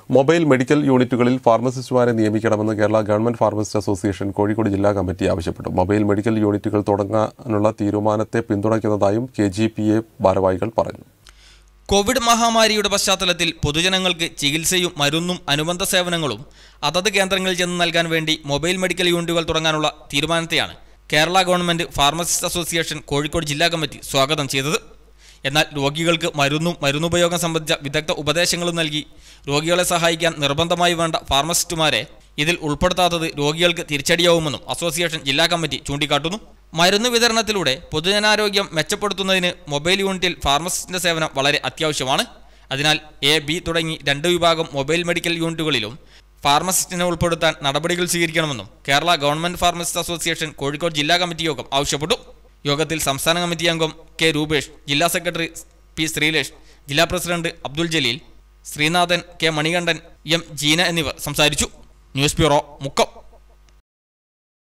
mobile medical യൂണിറ്റുകളിൽ ഫാർമസിസ്റ്റുമാരെ നിയമിക്കണമെന്ന് Kerala government pharmacist association Kozhikode ജില്ലാ കമ്മിറ്റി ആവശ്യപ്പെട്ടു മൊബൈൽ മെഡിക്കൽ യൂണിറ്റുകൾ തുടങ്ങാനുള്ള തീരുമാനത്തെ പിന്തുണയ്ക്കുന്നതായും കെ ജി പി എ ഭാരവാഹികൾ പറഞ്ഞു കോവിഡ് മഹാമാരിയുടെ പശ്ചാത്തലത്തിൽ പൊതുജനങ്ങൾക്ക് ചികിത്സയും മരുന്നും അനുബന്ധ സേവനങ്ങളും അതത് കേന്ദ്രങ്ങളിൽ ചെന്ന് നൽകാൻ വേണ്ടി മൊബൈൽ മെഡിക്കൽ യൂണിറ്റുകൾ തുടങ്ങാനുള്ള തീരുമാനത്തെയാണ് Kerala government pharmacist association Kozhikode ജില്ലാ കമ്മിറ്റി സ്വാഗതം ചെയ്തത് എന്നാൽ രോഗികൾക്ക് മരുന്നും മരുന്നുപയോഗം സംബന്ധിച്ച വിദഗ്ധ ഉപദേശങ്ങളും നൽകി രോഗികളെ സഹായിക്കാൻ നിർബന്ധമായി വേണ്ട ഫാർമസിസ്റ്റുമാരെ ഇതിൽ ഉൾപ്പെടുത്താത്തത് രോഗികൾക്ക് തിരിച്ചടിയാവുമെന്നും അസോസിയേഷൻ ജില്ലാ കമ്മിറ്റി ചൂണ്ടിക്കാട്ടുന്നു മരുന്ന് വിതരണത്തിലൂടെ പൊതുജനാരോഗ്യം മെച്ചപ്പെടുത്തുന്നതിന് മൊബൈൽ യൂണിറ്റിൽ ഫാർമസിസ്റ്റിന്റെ സേവനം വളരെ അത്യാവശ്യമാണ് അതിനാൽ എ ബി തുടങ്ങി രണ്ട് വിഭാഗം മൊബൈൽ മെഡിക്കൽ യൂണിറ്റുകളിലും ഫാർമസിസ്റ്റിനെ ഉൾപ്പെടുത്താൻ നടപടികൾ സ്വീകരിക്കണമെന്നും Kerala government pharmacist association Kozhikode ജില്ലാ കമ്മിറ്റി യോഗം ആവശ്യപ്പെട്ടു യോഗത്തിൽ സംസ്ഥാന കമ്മിറ്റി അംഗം കെ രൂപേഷ് ജില്ലാ സെക്രട്ടറി പി ശ്രീലേഷ് ജില്ലാ president Abdul Jaleel Sreenathan K Manikandan M Jeena എന്നിവർ സംസാരിച്ചു ന്യൂസ് ബ്യൂറോ മുക്കം